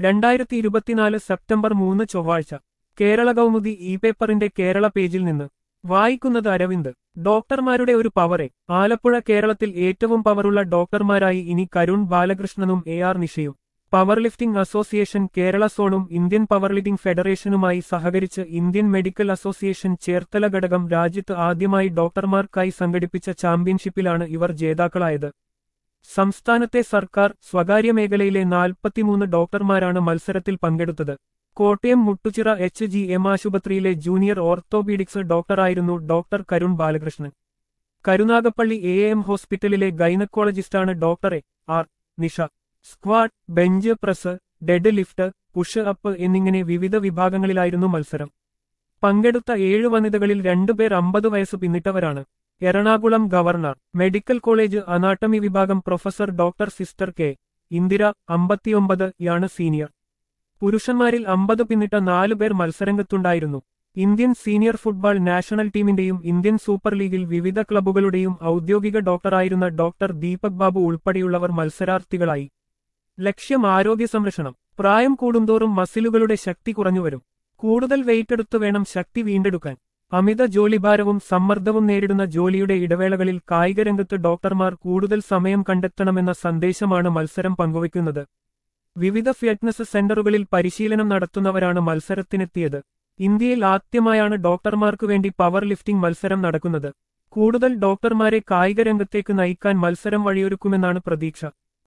രണ്ടായിരത്തി ഇരുപത്തിനാല് സെപ്റ്റംബർ മൂന്ന് ചൊവ്വാഴ്ച കേരള കൗമുദി ഇ പേപ്പറിന്റെ കേരള പേജിൽ നിന്ന് വായിക്കുന്നത് അരവിന്ദ് ഡോക്ടർമാരുടെ ഒരു പവറെ ആലപ്പുഴ കേരളത്തിൽ ഏറ്റവും പവറുള്ള ഡോക്ടർമാരായി ഇനി കരുൺ ബാലകൃഷ്ണനും എ ആർ നിഷയും പവർ ലിഫ്റ്റിംഗ് അസോസിയേഷൻ കേരള സോണും ഇന്ത്യൻ പവർ ലിഫ്റ്റിംഗ് ഫെഡറേഷനുമായി സഹകരിച്ച് ഇന്ത്യൻ മെഡിക്കൽ അസോസിയേഷൻ ചേർത്തല ഘടകം രാജ്യത്ത് ആദ്യമായി ഡോക്ടർമാർക്കായി സംഘടിപ്പിച്ച ചാമ്പ്യൻഷിപ്പിലാണ് ഇവർ ജേതാക്കളായത് സംസ്ഥാനത്തെ സർക്കാർ സ്വകാര്യ മേഖലയിലെ നാൽപ്പത്തിമൂന്ന് ഡോക്ടർമാരാണ് മത്സരത്തിൽ പങ്കെടുത്തത് Kottayam Muttuchira H G M ആശുപത്രിയിലെ ജൂനിയർ ഓർത്തോപീഡിക്സ് ഡോക്ടറായിരുന്നു doctor Karun Balakrishnan Karunagappally A M ഹോസ്പിറ്റലിലെ ഗൈനക്കോളജിസ്റ്റാണ് doctor A R Nisha squat bench press deadlift push up എന്നിങ്ങനെ വിവിധ വിഭാഗങ്ങളിലായിരുന്നു മത്സരം പങ്കെടുത്ത ഏഴ് വനിതകളിൽ രണ്ടുപേർ അമ്പത് വയസ്സ് പിന്നിട്ടവരാണ് Ernakulam government medical college anatomy വിഭാഗം professor doctor sister K Indira അമ്പത്തിയൊമ്പത് യാണ് സീനിയർ പുരുഷന്മാരിൽ അമ്പത് പിന്നിട്ട നാലുപേർ മത്സരംഗത്തുണ്ടായിരുന്നു ഇന്ത്യൻ സീനിയർ ഫുട്ബോൾ നാഷണൽ ടീമിന്റെയും ഇന്ത്യൻ സൂപ്പർ ലീഗിൽ വിവിധ ക്ലബ്ബുകളുടെയും ഔദ്യോഗിക ഡോക്ടറായിരുന്ന ഡോക്ടർ ദീപക് ബാബു ഉൾപ്പെടെയുള്ളവർ മത്സരാർത്ഥികളായി ലക്ഷ്യം ആരോഗ്യ സംരക്ഷണം പ്രായം കൂടുന്തോറും മസിലുകളുടെ ശക്തി കുറഞ്ഞുവരും കൂടുതൽ വെയിറ്റ് എടുത്തു വേണം ശക്തി വീണ്ടെടുക്കാൻ അമിത ജോലിഭാരവും സമ്മർദ്ദവും നേരിടുന്ന ജോലിയുടെ ഇടവേളകളിൽ കായികരംഗത്ത് ഡോക്ടർമാർ കൂടുതൽ സമയം കണ്ടെത്തണമെന്ന സന്ദേശമാണ് മത്സരം പങ്കുവയ്ക്കുന്നത് വിവിധ ഫിറ്റ്നസ് സെന്ററുകളിൽ പരിശീലനം നടത്തുന്നവരാണ് മത്സരത്തിനെത്തിയത് ഇന്ത്യയിൽ ആദ്യമായാണ് ഡോക്ടർമാർക്കു വേണ്ടി പവർ ലിഫ്റ്റിംഗ് മത്സരം നടക്കുന്നത് കൂടുതൽ ഡോക്ടർമാരെ കായികരംഗത്തേക്ക് നയിക്കാൻ മത്സരം വഴിയൊരുക്കുമെന്നാണ് പ്രതീക്ഷ